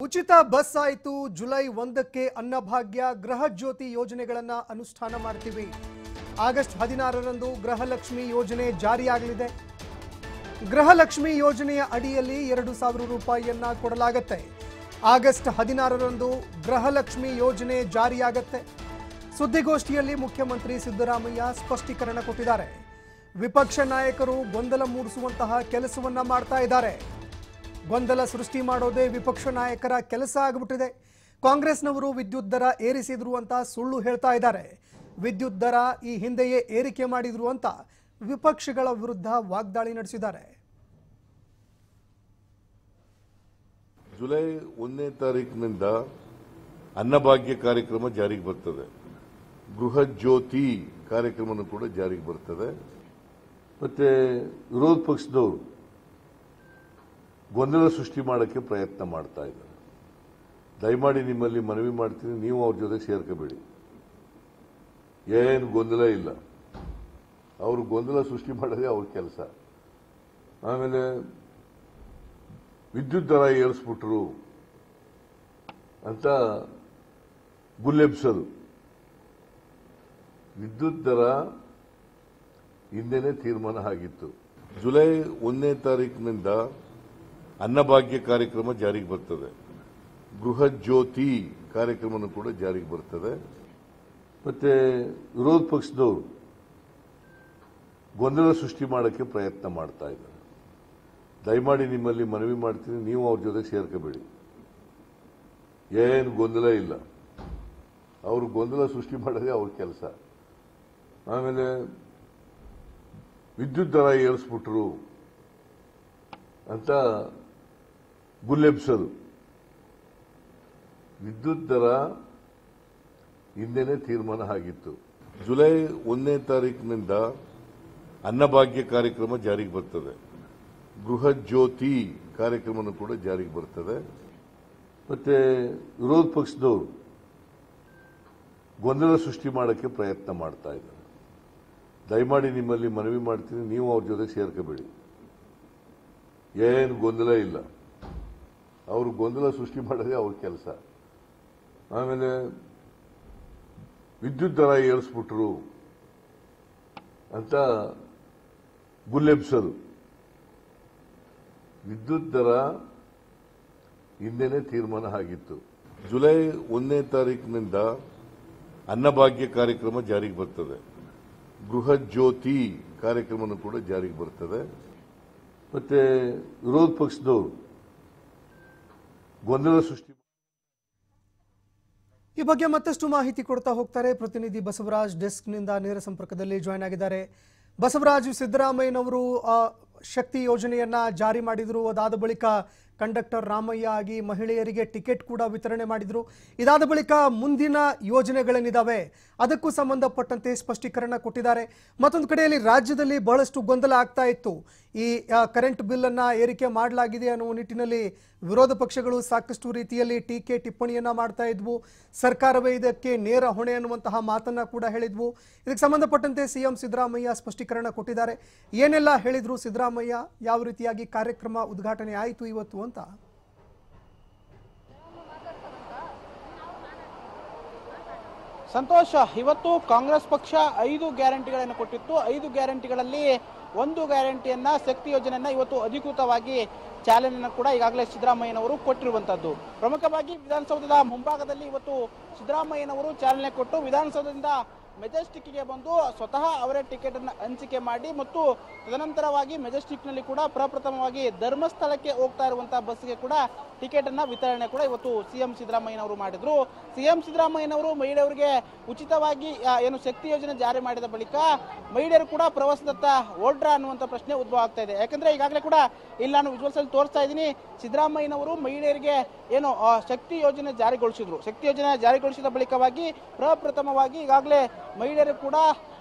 ಉಚಿತ ಬಸ್ ಆಯಿತು ಜುಲೈ ಒಂದಕ್ಕೆ ಅನ್ನಭಾಗ್ಯ ಗೃಹ ಜ್ಯೋತಿ ಯೋಜನೆಗಳನ್ನ ಅನುಷ್ಠಾನ ಮಾಡ್ತೀವಿ ಆಗಸ್ಟ್ ಹದಿನಾರರಂದು ಗೃಹಲಕ್ಷ್ಮಿ ಯೋಜನೆ ಜಾರಿಯಾಗಲಿದೆ ಗೃಹಲಕ್ಷ್ಮಿ ಯೋಜನೆಯ ಅಡಿಯಲ್ಲಿ ಎರಡು ಸಾವಿರ ರೂಪಾಯಿಯನ್ನ ಕೊಡಲಾಗತ್ತೆ ಆಗಸ್ಟ್ ಹದಿನಾರರಂದು ಗೃಹಲಕ್ಷ್ಮಿ ಯೋಜನೆ ಜಾರಿಯಾಗತ್ತೆ ಸುದ್ದಿಗೋಷ್ಠಿಯಲ್ಲಿ ಮುಖ್ಯಮಂತ್ರಿ ಸಿದ್ದರಾಮಯ್ಯ ಸ್ಪಷ್ಟೀಕರಣ ಕೊಟ್ಟಿದ್ದಾರೆ ವಿಪಕ್ಷ ನಾಯಕರು ಗೊಂದಲ ಮೂಡಿಸುವಂತಹ ಕೆಲಸವನ್ನ ಮಾಡ್ತಾ ಇದ್ದಾರೆ ಗೊಂದಲ ಸೃಷ್ಟಿ ಮಾಡೋದೇ ವಿಪಕ್ಷ ನಾಯಕರ ಕೆಲಸ ಆಗಿಬಿಟ್ಟಿದೆ ಕಾಂಗ್ರೆಸ್ನವರು ವಿದ್ಯುತ್ ದರ ಏರಿಸಿದ್ರು ಅಂತ ಸುಳ್ಳು ಹೇಳ್ತಾ ಇದ್ದಾರೆ ವಿದ್ಯುತ್ ದರ ಈ ಹಿಂದೆಯೇ ಏರಿಕೆ ಮಾಡಿದ್ರು ಅಂತ ವಿಪಕ್ಷಗಳ ವಿರುದ್ಧ ವಾಗ್ದಾಳಿ ನಡೆಸಿದ್ದಾರೆ ಜುಲೈ ಒಂದನೇ ತಾರೀಕಿನಿಂದ ಅನ್ನಭಾಗ್ಯ ಕಾರ್ಯಕ್ರಮ ಜಾರಿಗೆ ಬರ್ತದೆ ಗೃಹ ಜ್ಯೋತಿ ಕಾರ್ಯಕ್ರಮನೂ ಕೂಡ ಜಾರಿಗೆ ಬರ್ತದೆ ಮತ್ತೆ ವಿರೋಧ ಪಕ್ಷದವರು ಗೊಂದಲ ಸೃಷ್ಟಿ ಮಾಡೋಕ್ಕೆ ಪ್ರಯತ್ನ ಮಾಡ್ತಾ ಇದ್ದಾರೆ ದಯಮಾಡಿ ನಿಮ್ಮಲ್ಲಿ ಮನವಿ ಮಾಡ್ತೀನಿ ನೀವು ಅವ್ರ ಜೊತೆ ಸೇರ್ಕೋಬೇಡಿ ಏನು ಗೊಂದಲ ಇಲ್ಲ ಅವರು ಗೊಂದಲ ಸೃಷ್ಟಿ ಮಾಡೋದೇ ಅವ್ರ ಕೆಲಸ ಆಮೇಲೆ ವಿದ್ಯುತ್ ದರ ಏರಿಸ್ಬಿಟ್ರು ಅಂತ ಗುಲ್ಲೆಬ್ಸೋದು ವಿದ್ಯುತ್ ದರ ಹಿಂದೆನೇ ತೀರ್ಮಾನ ಆಗಿತ್ತು ಜುಲೈ ಒಂದನೇ ತಾರೀಕಿನಿಂದ ಅನ್ನಭಾಗ್ಯ ಕಾರ್ಯಕ್ರಮ ಜಾರಿಗೆ ಬರ್ತದೆ ಗೃಹ ಜ್ಯೋತಿ ಕಾರ್ಯಕ್ರಮನೂ ಕೂಡ ಜಾರಿಗೆ ಬರ್ತದೆ ಮತ್ತೆ ವಿರೋಧ ಪಕ್ಷದವರು ಗೊಂದಲ ಸೃಷ್ಟಿ ಮಾಡೋಕ್ಕೆ ಪ್ರಯತ್ನ ಮಾಡ್ತಾ ಇದ್ದಾರೆ ದಯಮಾಡಿ ನಿಮ್ಮಲ್ಲಿ ಮನವಿ ಮಾಡ್ತೀನಿ ನೀವು ಅವ್ರ ಜೊತೆ ಸೇರ್ಕೋಬೇಡಿ ಏನು ಗೊಂದಲ ಇಲ್ಲ ಅವರು ಗೊಂದಲ ಸೃಷ್ಟಿ ಮಾಡೋದೇ ಅವ್ರ ಕೆಲಸ ಆಮೇಲೆ ವಿದ್ಯುತ್ ದರ ಏರಿಸ್ಬಿಟ್ರು ಅಂತ ಗುಲ್ಲೆಬ್ಸೋದು ವಿದ್ಯುತ್ ದರ ಹಿಂದೆನೇ ತೀರ್ಮಾನ ಆಗಿತ್ತು ಜುಲೈ ಒಂದನೇ ತಾರೀಕಿನಿಂದ ಅನ್ನಭಾಗ್ಯ ಕಾರ್ಯಕ್ರಮ ಜಾರಿಗೆ ಬರ್ತದೆ ಗೃಹ ಜ್ಯೋತಿ ಕಾರ್ಯಕ್ರಮನೂ ಕೂಡ ಜಾರಿಗೆ ಬರ್ತದೆ ಮತ್ತೆ ವಿರೋಧ ಪಕ್ಷದವರು ಗೊಂದಲ ಸೃಷ್ಟಿ ಮಾಡೋಕ್ಕೆ ಪ್ರಯತ್ನ ಮಾಡ್ತಾ ಇದ್ದಾರೆ ದಯಮಾಡಿ ನಿಮ್ಮಲ್ಲಿ ಮನವಿ ಮಾಡ್ತೀನಿ ನೀವು ಅವ್ರ ಜೊತೆ ಸೇರ್ಕೋಬೇಡಿ ಏನು ಗೊಂದಲ ಇಲ್ಲ ಅವರು ಗೊಂದಲ ಸೃಷ್ಟಿ ಮಾಡೋದೇ ಅವ್ರ ಕೆಲಸ ಆಮೇಲೆ ವಿದ್ಯುತ್ ದರ ಏರಿಸ್ಬಿಟ್ರು ಅಂತ ಗುಲ್ಲೆಬ್ಸೋದು ವಿದ್ಯುತ್ ದರ ಹಿಂದೆನೇ ತೀರ್ಮಾನ ಆಗಿತ್ತು ಜುಲೈ ಒಂದನೇ ತಾರೀಕಿನಿಂದ ಅನ್ನಭಾಗ್ಯ ಕಾರ್ಯಕ್ರಮ ಜಾರಿಗೆ ಬರ್ತದೆ ಗೃಹ ಜ್ಯೋತಿ ಕಾರ್ಯಕ್ರಮನೂ ಕೂಡ ಜಾರಿಗೆ ಬರ್ತದೆ ಮತ್ತೆ ವಿರೋಧ ಪಕ್ಷದವರು ಗೊಂದಲ ಸೃಷ್ಟಿ ಈ ಬಗ್ಗೆ ಮತ್ತಷ್ಟು ಮಾಹಿತಿ ಕೊಡ್ತಾ ಹೋಗ್ತಾರೆ ಪ್ರತಿನಿಧಿ ಬಸವರಾಜ್ ಡೆಸ್ಕ್ನಿಂದ ನೇರ ಸಂಪರ್ಕದಲ್ಲಿ ಜಾಯ್ನ್ ಆಗಿದ್ದಾರೆ ಬಸವರಾಜ್ ಸಿದ್ದರಾಮಯ್ಯನವರು ಆ, ಶಕ್ತಿ ಯೋಜನೆಯನ್ನ ಜಾರಿ ಮಾಡಿದ್ರು ಅದಾದ ಬಳಿಕ ಕಂಡಕ್ಟರ್ ರಾಮಯ್ಯ ಆಗಿ ಮಹಿಳೆಯರಿಗೆ ಟಿಕೆಟ್ ಕೂಡ ವಿತರಣೆ ಮಾಡಿದ್ರು ಇದಾದ ಬಳಿಕ ಮುಂದಿನ ಯೋಜನೆಗಳೇನಿದಾವೆ ಅದಕ್ಕೂ ಸಂಬಂಧಪಟ್ಟಂತೆ ಸ್ಪಷ್ಟೀಕರಣ ಕೊಟ್ಟಿದ್ದಾರೆ ಮತ್ತೊಂದು ಕಡೆಯಲ್ಲಿ ರಾಜ್ಯದಲ್ಲಿ ಬಹಳಷ್ಟು ಗೊಂದಲ ಆಗ್ತಾ ಇತ್ತು ಈ ಆ, ಕರೆಂಟ್ ಬಿಲ್ ಅನ್ನ ಏರಿಕೆ ಮಾಡಲಾಗಿದೆ ಅನ್ನುವ ನಿಟ್ಟಿನಲ್ಲಿ ವಿರೋಧ ಪಕ್ಷಗಳು ಸಾಕಷ್ಟು ರೀತಿಯಲ್ಲಿ ಟೀಕೆ ಟಿಪ್ಪಣಿಯನ್ನ ಮಾಡ್ತಾ ಇದ್ವು ಸರ್ಕಾರವೇ ಇದಕ್ಕೆ ನೇರ ಹೊಣೆ ಅನ್ನುವಂತಹ ಮಾತನ್ನ ಕೂಡ ಹೇಳಿದ್ವು ಇದಕ್ಕೆ ಸಂಬಂಧಪಟ್ಟಂತೆ ಸಿಎಂ ಸಿದ್ದರಾಮಯ್ಯ ಸ್ಪಷ್ಟೀಕರಣ ಕೊಟ್ಟಿದ್ದಾರೆ ಏನೆಲ್ಲ ಹೇಳಿದ್ರು ಸಿದ್ದರಾಮಯ್ಯ ಯಾವ ರೀತಿಯಾಗಿ ಕಾರ್ಯಕ್ರಮ ಉದ್ಘಾಟನೆ ಆಯಿತು ಇವತ್ತು ಅಂತ ಸಂತೋಷ್ ಇವತ್ತು ಕಾಂಗ್ರೆಸ್ ಪಕ್ಷ ಐದು ಗ್ಯಾರಂಟಿಗಳನ್ನು ಕೊಟ್ಟಿತ್ತು ಐದು ಗ್ಯಾರಂಟಿಗಳಲ್ಲಿ ಒಂದು ಗ್ಯಾರಂಟಿಯನ್ನ ಶಕ್ತಿ ಯೋಜನೆಯನ್ನ ಇವತ್ತು ಅಧಿಕೃತವಾಗಿ ಚಾಲನೆಯನ್ನು ಕೂಡ ಈಗಾಗಲೇ ಸಿದ್ದರಾಮಯ್ಯನವರು ಕೊಟ್ಟಿರುವಂತದ್ದು ಪ್ರಮುಖವಾಗಿ ವಿಧಾನಸೌಧದ ಮುಂಭಾಗದಲ್ಲಿ ಇವತ್ತು ಸಿದ್ದರಾಮಯ್ಯನವರು ಚಾಲನೆ ಕೊಟ್ಟು ವಿಧಾನಸೌಧದಿಂದ ಮೆಜೆಸ್ಟಿಕ್ಗೆ ಬಂದು ಸ್ವತಃ ಅವರೇ ಟಿಕೆಟ್ ಅನ್ನು ಹಂಚಿಕೆ ಮಾಡಿ ಮತ್ತು ತದನಂತರವಾಗಿ ಮೆಜೆಸ್ಟಿಕ್ ನಲ್ಲಿ ಕೂಡ ಪ್ರಪ್ರಥಮವಾಗಿ ಧರ್ಮಸ್ಥಳಕ್ಕೆ ಹೋಗ್ತಾ ಇರುವಂತಹ ಬಸ್ಗೆ ಕೂಡ ಟಿಕೆಟ್ ಅನ್ನ ವಿತರಣೆ ಕೂಡ ಇವತ್ತು ಸಿಎಂ ಸಿದ್ದರಾಮಯ್ಯನವರು ಮಾಡಿದ್ರು ಸಿಎಂ ಸಿದ್ದರಾಮಯ್ಯನವರು ಮಹಿಳೆಯರಿಗೆ ಉಚಿತವಾಗಿ ಆ, ಏನು ಶಕ್ತಿ ಯೋಜನೆ ಜಾರಿ ಮಾಡಿದ ಬಳಿಕ ಮಹಿಳೆಯರು ಕೂಡ ಪ್ರವಾಸದತ್ತ ಹೊರಡ್ರ ಅನ್ನುವಂಥ ಪ್ರಶ್ನೆ ಉದ್ಭವ ಆಗ್ತಾ ಇದೆ ಯಾಕಂದ್ರೆ ಈಗಾಗಲೇ ಕೂಡ ಇಲ್ಲಿ ನಾನು ವಿಜುವಲ್ಸ್ ಅಲ್ಲಿ ತೋರಿಸ್ತಾ ಇದ್ದೀನಿ ಸಿದ್ದರಾಮಯ್ಯನವರು ಮಹಿಳೆಯರಿಗೆ ಏನು ಆ, ಶಕ್ತಿ ಯೋಜನೆ ಜಾರಿಗೊಳಿಸಿದ್ರು ಶಕ್ತಿ ಯೋಜನೆ ಜಾರಿಗೊಳಿಸಿದ ಬಳಿಕವಾಗಿ ಪ್ರಪ್ರಥಮವಾಗಿ ಈಗಾಗಲೇ ಮಹಿಳೆಯರು ಕೂಡ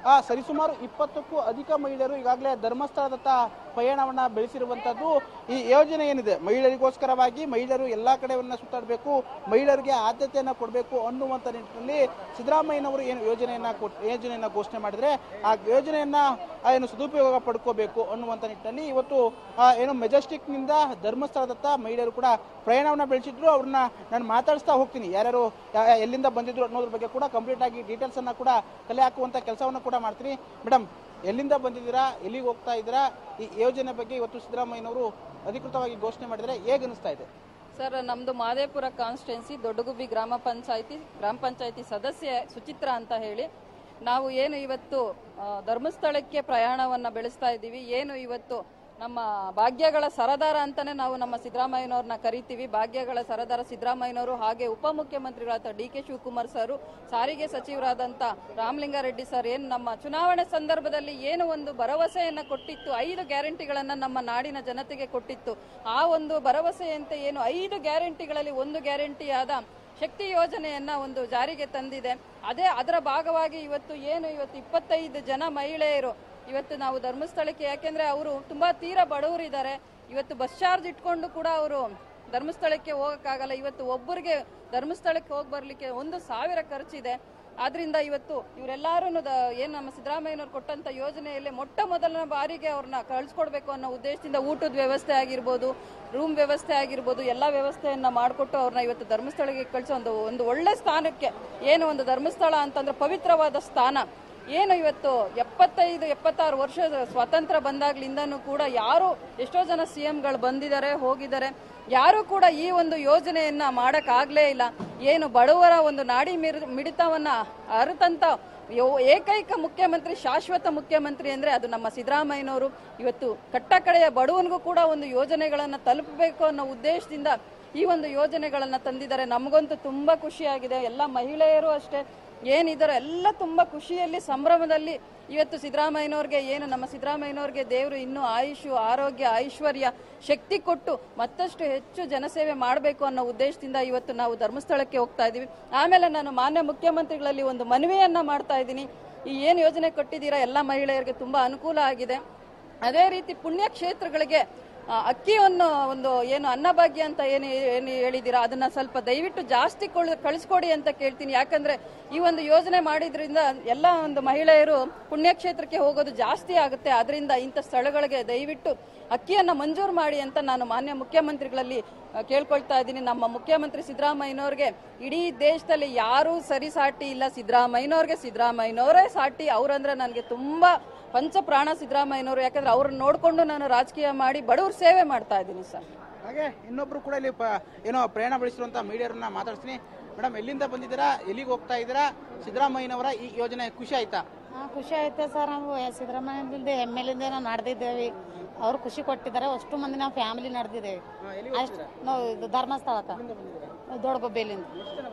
ಆ, ಸರಿಸುಮಾರು ಇಪ್ಪತ್ತಕ್ಕೂ ಅಧಿಕ ಮಹಿಳೆಯರು ಈಗಾಗಲೇ ಧರ್ಮಸ್ಥಳದತ್ತ ಪಯಣವನ್ನ ಬೆಳೆಸಿರುವಂತದ್ದು ಈ ಯೋಜನೆ ಏನಿದೆ ಮಹಿಳೆಯರಿಗೋಸ್ಕರವಾಗಿ ಮಹಿಳೆಯರು ಎಲ್ಲಾ ಕಡೆಯನ್ನ ಸುತ್ತಾಡಬೇಕು ಮಹಿಳೆಯರಿಗೆ ಆದ್ಯತೆಯನ್ನ ಕೊಡಬೇಕು ಅನ್ನುವಂತ ನಿಟ್ಟಿನಲ್ಲಿ ಸಿದ್ದರಾಮಯ್ಯನವರು ಏನು ಯೋಜನೆಯನ್ನ ಕೊಟ್- ಯೋಜನೆಯನ್ನ ಘೋಷಣೆ ಮಾಡಿದ್ರೆ ಆ ಯೋಜನೆಯನ್ನ ಆ, ಏನು ಸದುಪಯೋಗ ಪಡ್ಕೋಬೇಕು ಅನ್ನುವಂತ ನಿಟ್ಟಿನಲ್ಲಿ ಇವತ್ತು ಆ, ಏನು ಮೆಜೆಸ್ಟಿಕ್ ನಿಂದ ಧರ್ಮಸ್ಥಳದತ್ತ ಮಹಿಳೆಯರು ಕೂಡ ಪ್ರಯಾಣವನ್ನ ಬೆಳೆಸಿದ್ರು ಅವ್ರನ್ನ ನಾನು ಮಾತಾಡಿಸ್ತಾ ಹೋಗ್ತೀನಿ ಯಾರ್ಯಾರು ಯಾ- ಯಾ- ಎಲ್ಲಿಂದ ಬಂದಿದ್ರು ಅನ್ನೋದ್ರ ಬಗ್ಗೆ ಕೂಡ ಕಂಪ್ಲೀಟ್ ಆಗಿ ಡೀಟೇಲ್ಸ್ ಅನ್ನ ಕೂಡ ಕಲೆ ಹಾಕುವಂತ ಕೆಲಸವನ್ನ ಕೂಡ ಮಾಡ್ತೀನಿ ಮೇಡಮ್ ಎಲ್ಲಿಂದ ಬಂದಿದ್ದೀರಾ ಎಲ್ಲಿಗೆ ಹೋಗ್ತಾ ಇದ್ದೀರಾ ಈ ಯೋಜನೆ ಬಗ್ಗೆ ಇವತ್ತು ಸಿದ್ದರಾಮಯ್ಯನವರು ಅಧಿಕೃತವಾಗಿ ಘೋಷಣೆ ಮಾಡಿದರೆ ಹೇಗೆ ಅನಿಸ್ತಾ ಇದೆ ಸರ್ ನಮ್ದು ಮಾದೇಪುರ ಕಾನ್ಸ್ಟಿಟ್ಯೂನ್ಸಿ ದೊಡ್ಡಗುಬ್ಬಿ ಗ್ರಾಮ ಪಂಚಾಯತಿ ಗ್ರಾಮ ಪಂಚಾಯತಿ ಸದಸ್ಯೆ ಸುಚಿತ್ರ ಅಂತ ಹೇಳಿ ನಾವು ಏನು ಇವತ್ತು ಆ, ಧರ್ಮಸ್ಥಳಕ್ಕೆ ಪ್ರಯಾಣವನ್ನ ಬೆಳೆಸ್ತಾ ಇದ್ದೀವಿ ಏನು ಇವತ್ತು ನಮ್ಮ ಭಾಗ್ಯಗಳ ಸರದಾರ ಅಂತಾನೆ ನಾವು ನಮ್ಮ ಸಿದ್ದರಾಮಯ್ಯನವ್ರನ್ನ ಕರಿತೀವಿ ಭಾಗ್ಯಗಳ ಸರದಾರ ಸಿದ್ದರಾಮಯ್ಯನವರು ಹಾಗೆ ಉಪಮುಖ್ಯಮಂತ್ರಿಗಳಾದ ಡಿ ಕೆ ಶಿವಕುಮಾರ್ ಸರ್ ಸಾರಿಗೆ ಸಚಿವರಾದಂತ ರಾಮಲಿಂಗಾರೆಡ್ಡಿ ಸರ್ ಏನು ನಮ್ಮ ಚುನಾವಣೆ ಸಂದರ್ಭದಲ್ಲಿ ಏನು ಒಂದು ಭರವಸೆಯನ್ನ ಕೊಟ್ಟಿತ್ತು ಐದು ಗ್ಯಾರಂಟಿಗಳನ್ನ ನಮ್ಮ ನಾಡಿನ ಜನತೆಗೆ ಕೊಟ್ಟಿತ್ತು ಆ ಒಂದು ಭರವಸೆಯಂತೆ ಏನು ಐದು ಗ್ಯಾರಂಟಿಗಳಲ್ಲಿ ಒಂದು ಗ್ಯಾರಂಟಿಯಾದ ಶಕ್ತಿ ಯೋಜನೆಯನ್ನ ಒಂದು ಜಾರಿಗೆ ತಂದಿದೆ ಅದೇ ಅದರ ಭಾಗವಾಗಿ ಇವತ್ತು ಏನು ಇವತ್ತು ಇಪ್ಪತ್ತೈದು ಜನ ಮಹಿಳೆಯರು ಇವತ್ತು ನಾವು ಧರ್ಮಸ್ಥಳಕ್ಕೆ ಯಾಕೆಂದ್ರೆ ಅವರು ತುಂಬಾ ತೀರಾ ಬಡವರಿದ್ದಾರೆ ಇವತ್ತು ಬಸ್ ಚಾರ್ಜ್ ಇಟ್ಕೊಂಡು ಕೂಡ ಅವರು ಧರ್ಮಸ್ಥಳಕ್ಕೆ ಹೋಗಕ್ಕಾಗಲ್ಲ ಇವತ್ತು ಒಬ್ಬರಿಗೆ ಧರ್ಮಸ್ಥಳಕ್ಕೆ ಹೋಗಿ ಬರ್ಲಿಕ್ಕೆ ಒಂದು ಸಾವಿರ ಖರ್ಚಿದೆ ಆದ್ರಿಂದ ಇವತ್ತು ಇವರೆಲ್ಲರೂ ಏನು ನಮ್ಮ ಸಿದ್ದರಾಮಯ್ಯನವ್ರು ಕೊಟ್ಟಂತ ಯೋಜನೆಯಲ್ಲಿ ಮೊಟ್ಟ ಮೊದಲನ ಬಾರಿಗೆ ಅವ್ರನ್ನ ಕಳಿಸ್ಕೊಡ್ಬೇಕು ಅನ್ನೋ ಉದ್ದೇಶದಿಂದ ಊಟದ ವ್ಯವಸ್ಥೆ ಆಗಿರ್ಬೋದು ರೂಮ್ ವ್ಯವಸ್ಥೆ ಆಗಿರ್ಬೋದು ಎಲ್ಲ ವ್ಯವಸ್ಥೆಯನ್ನ ಮಾಡಿಕೊಟ್ಟು ಅವ್ರನ್ನ ಇವತ್ತು ಧರ್ಮಸ್ಥಳಕ್ಕೆ ಕಳಿಸೋ ಒಂದು ಒಂದು ಒಳ್ಳೆ ಸ್ಥಾನಕ್ಕೆ ಏನು ಒಂದು ಧರ್ಮಸ್ಥಳ ಅಂತಂದ್ರೆ ಪವಿತ್ರವಾದ ಸ್ಥಾನ ಏನು ಇವತ್ತು ಎಪ್ಪತ್ತೈದು ಎಪ್ಪತ್ತಾರು ವರ್ಷದ ಸ್ವಾತಂತ್ರ್ಯ ಬಂದಾಗ್ಲಿಂದನೂ ಕೂಡ ಯಾರು ಎಷ್ಟೋ ಜನ ಸಿ ಎಂಗಳು ಬಂದಿದ್ದಾರೆ ಹೋಗಿದ್ದಾರೆ ಯಾರು ಕೂಡ ಈ ಒಂದು ಯೋಜನೆಯನ್ನ ಮಾಡಕ್ಕಾಗ್ಲೇ ಇಲ್ಲ ಏನು ಬಡವರ ಒಂದು ನಾಡಿ ಮಿರ್- ಮಿಡಿತವನ್ನ ಅರಿತಂತ ಯೋ- ಏಕೈಕ ಮುಖ್ಯಮಂತ್ರಿ ಶಾಶ್ವತ ಮುಖ್ಯಮಂತ್ರಿ ಅಂದ್ರೆ ಅದು ನಮ್ಮ ಸಿದ್ದರಾಮಯ್ಯನವರು ಇವತ್ತು ಕಟ್ಟ ಕಡೆಯ ಬಡವನಿಗೂ ಕೂಡ ಒಂದು ಯೋಜನೆಗಳನ್ನ ತಲುಪಬೇಕು ಅನ್ನೋ ಉದ್ದೇಶದಿಂದ ಈ ಒಂದು ಯೋಜನೆಗಳನ್ನ ತಂದಿದ್ದಾರೆ ನಮಗಂತೂ ತುಂಬಾ ಖುಷಿಯಾಗಿದೆ ಎಲ್ಲ ಮಹಿಳೆಯರು ಅಷ್ಟೇ ಏನಿದಾರೋ ಎಲ್ಲ ತುಂಬಾ ಖುಷಿಯಲ್ಲಿ ಸಂಭ್ರಮದಲ್ಲಿ ಇವತ್ತು ಸಿದ್ದರಾಮಯ್ಯನವ್ರಿಗೆ ಏನು ನಮ್ಮ ಸಿದ್ದರಾಮಯ್ಯನವ್ರಿಗೆ ದೇವರು ಇನ್ನೂ ಆಯುಷು ಆರೋಗ್ಯ ಐಶ್ವರ್ಯ ಶಕ್ತಿ ಕೊಟ್ಟು ಮತ್ತಷ್ಟು ಹೆಚ್ಚು ಜನಸೇವೆ ಮಾಡಬೇಕು ಅನ್ನೋ ಉದ್ದೇಶದಿಂದ ಇವತ್ತು ನಾವು ಧರ್ಮಸ್ಥಳಕ್ಕೆ ಹೋಗ್ತಾ ಇದ್ದೀವಿ ಆಮೇಲೆ ನಾನು ಮಾನ್ಯ ಮುಖ್ಯಮಂತ್ರಿಗಳಲ್ಲಿ ಒಂದು ಮನವಿಯನ್ನ ಮಾಡ್ತಾ ಇದ್ದೀನಿ ಈ ಏನು ಯೋಜನೆ ಕೊಟ್ಟಿದ್ದೀರಾ ಎಲ್ಲ ಮಹಿಳೆಯರಿಗೆ ತುಂಬಾ ಅನುಕೂಲ ಆಗಿದೆ ಅದೇ ರೀತಿ ಪುಣ್ಯ ಕ್ಷೇತ್ರಗಳಿಗೆ ಆ, ಅಕ್ಕಿಯನ್ನು ಒಂದು ಏನು ಅನ್ನಭಾಗ್ಯ ಅಂತ ಏನು ಏನು ಹೇಳಿದ್ದೀರಾ ಅದನ್ನ ಸ್ವಲ್ಪ ದಯವಿಟ್ಟು ಜಾಸ್ತಿ ಕೊಳ್- ಕಳಿಸ್ಕೊಡಿ ಅಂತ ಕೇಳ್ತೀನಿ ಯಾಕಂದ್ರೆ ಈ ಒಂದು ಯೋಜನೆ ಮಾಡಿದ್ರಿಂದ ಎಲ್ಲ ಒಂದು ಮಹಿಳೆಯರು ಪುಣ್ಯಕ್ಷೇತ್ರಕ್ಕೆ ಹೋಗೋದು ಜಾಸ್ತಿ ಆಗುತ್ತೆ ಅದರಿಂದ ಇಂಥ ಸ್ಥಳಗಳಿಗೆ ದಯವಿಟ್ಟು ಅಕ್ಕಿಯನ್ನ ಮಂಜೂರು ಮಾಡಿ ಅಂತ ನಾನು ಮಾನ್ಯ ಮುಖ್ಯಮಂತ್ರಿಗಳಲ್ಲಿ ಆ, ಕೇಳ್ಕೊಳ್ತಾ ಇದ್ದೀನಿ ನಮ್ಮ ಮುಖ್ಯಮಂತ್ರಿ ಸಿದ್ದರಾಮಯ್ಯನವ್ರಿಗೆ ಇಡೀ ದೇಶದಲ್ಲಿ ಯಾರೂ ಸರಿ ಸಾಟಿ ಇಲ್ಲ ಸಿದ್ದರಾಮಯ್ಯನವ್ರಿಗೆ ಸಿದ್ದರಾಮಯ್ಯನವರೇ ಸಾಟಿ ಅವ್ರಂದ್ರೆ ನನಗೆ ತುಂಬಾ ಪಂಚ ಪ್ರಾಣ ಸಿದ್ದರಾಮಯ್ಯನವರು ಯಾಕಂದ್ರೆ ಅವ್ರನ್ನ ನೋಡ್ಕೊಂಡು ನಾನು ರಾಜಕೀಯ ಮಾಡಿ ಬಡವ್ರ ಸೇವೆ ಮಾಡ್ತಾ ಇದ್ದೀನಿ ಸರ್ ಹಾಗೆ ಇನ್ನೊಬ್ರು ಕೂಡ ಇಲ್ಲಿ ಪ- ಏನೋ ಪ್ರಯಾಣ ಬೆಳೆಸಿರುವಂತ ಮಹಿಳೆಯರನ್ನ ಮಾತಾಡ್ತೀನಿ ಮೇಡಮ್ ಎಲ್ಲಿಂದ ಬಂದಿದ್ದೀರಾ ಎಲ್ಲಿಗೆ ಹೋಗ್ತಾ ಇದ್ದೀರಾ ಸಿದ್ದರಾಮಯ್ಯನವರ ಈ ಯೋಜನೆ ಖುಷಿ ಆಯ್ತಾ ಹಾ, ಖುಷಿ ಆಯ್ತು ಸರ್ ನಾವು ಸಿದ್ದರಾಮಯ್ಯದಿಂದ ಎಮ್ ಎಲ್ ಇಂದ ನಾವು ನಡೆದಿದ್ದೇವೆ ಅವ್ರು ಖುಷಿ ಕೊಟ್ಟಿದ್ದಾರೆ ಅಷ್ಟು ಮಂದಿ ನಾವು ಫ್ಯಾಮಿಲಿ ನಡೆದಿದ್ದೇವೆ ಅಷ್ಟು ನಾವು ಇದು ಧರ್ಮಸ್ಥಳಕ್ಕ ದೊಡ್ಡಗೊಬ್ಬೆಲಿಂದ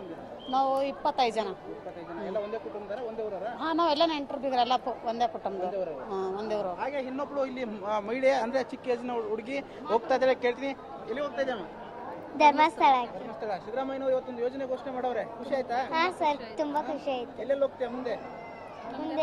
ನಾವು ಇಪ್ಪತ್ತೈದು ಜನ ಇಪ್ಪತ್ತೈದು ಜನ ಎಲ್ಲ ಒಂದೇ ಕುಟುಂಬದಾರ ಒಂದೇ ಊರರ ಹಾ ನಾವೆಲ್ಲ ನೆಂಟರು ಬಿಗ್ರ ಎಲ್ಲ ಪು- ಒಂದೇ ಕುಟುಂಬದವ್ರು ಹಾ ಒಂದೇ ಊರು ಹಾಗೆ ಇನ್ನೊಬ್ಳು ಇಲ್ಲಿ ಮ- ಮಹಿಳೆ ಅಂದ್ರೆ ಚಿಕ್ಕ ಏಜಿನ ಹುಡುಗಿ ಹೋಗ್ತಾ ಇದ್ದಾರೆ ಕೇಳ್ತೀನಿ ಎಲ್ಲಿ ಹೋಗ್ತಾ ಇದ್ದಾಮ ಧರ್ಮಸ್ಥಳಕ್ಕೆ ಧರ್ಮಸ್ಥಳ ಸಿದ್ದರಾಮಯ್ಯನವರು ಇವತ್ತೊಂದು ಯೋಜನೆ ಘೋಷಣೆ ಮಾಡವ್ರೆ ಖುಷಿ ಆಯ್ತಾ ಹಾ ಸರ್ ತುಂಬಾ ಖುಷಿ ಆಯ್ತು ಎಲ್ಲೆಲ್ಲಿ ಹೋಗ್ತೀಯ ಮುಂದೆ ಮುಂದೆ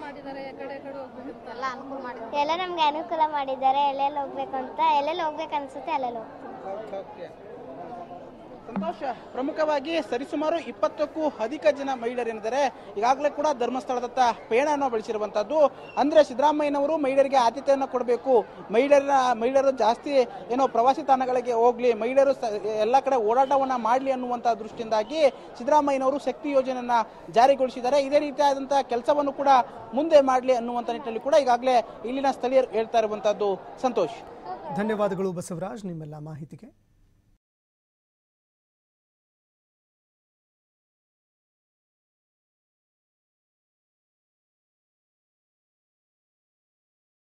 ಎಲ್ಲ ಅನುಕೂಲ ಮಾಡಿ ಎಲ್ಲ ನಮ್ಗೆ ಅನುಕೂಲ ಮಾಡಿದ್ದಾರೆ ಎಲ್ಲೆಲ್ಲಿ ಹೋಗ್ಬೇಕು ಅಂತ ಎಲ್ಲೆಲ್ಲಿ ಹೋಗ್ಬೇಕು ಅನ್ಸುತ್ತೆ ಅಲ್ಲೆಲ್ಲಿ ಹೋಗ್ತೀವಿ ಓಕೆ. ಸಂತೋಷ ಪ್ರಮುಖವಾಗಿ ಸರಿಸುಮಾರು ಇಪ್ಪತ್ತಕ್ಕೂ ಅಧಿಕ ಜನ ಮಹಿಳೆಯರೇನಿದ್ದಾರೆ ಈಗಾಗಲೇ ಕೂಡ ಧರ್ಮಸ್ಥಳದತ್ತ ಪಯಣವನ್ನು ಬೆಳೆಸಿರುವಂತದ್ದು ಅಂದ್ರೆ ಸಿದ್ದರಾಮಯ್ಯನವರು ಮಹಿಳೆಯರಿಗೆ ಆದ್ಯತೆಯನ್ನು ಕೊಡಬೇಕು ಮಹಿಳೆಯರ ಮಹಿಳೆಯರು ಜಾಸ್ತಿ ಏನೋ ಪ್ರವಾಸಿ ತಾಣಗಳಿಗೆ ಹೋಗ್ಲಿ ಮಹಿಳೆಯರು ಸ- ಎಲ್ಲ ಕಡೆ ಓಡಾಟವನ್ನ ಮಾಡಲಿ ಅನ್ನುವಂತ ದೃಷ್ಟಿಯಿಂದಾಗಿ ಸಿದ್ದರಾಮಯ್ಯನವರು ಶಕ್ತಿ ಯೋಜನೆಯನ್ನ ಜಾರಿಗೊಳಿಸಿದ್ದಾರೆ ಇದೇ ರೀತಿಯಾದಂತಹ ಕೆಲಸವನ್ನು ಕೂಡ ಮುಂದೆ ಮಾಡಲಿ ಅನ್ನುವಂತ ನಿಟ್ಟಿನಲ್ಲಿ ಕೂಡ ಈಗಾಗಲೇ ಇಲ್ಲಿನ ಸ್ಥಳೀಯರು ಹೇಳ್ತಾ ಇರುವಂತದ್ದು ಸಂತೋಷ್ ಧನ್ಯವಾದಗಳು ಬಸವರಾಜ್ ನಿಮ್ಮೆಲ್ಲ ಮಾಹಿತಿಗೆ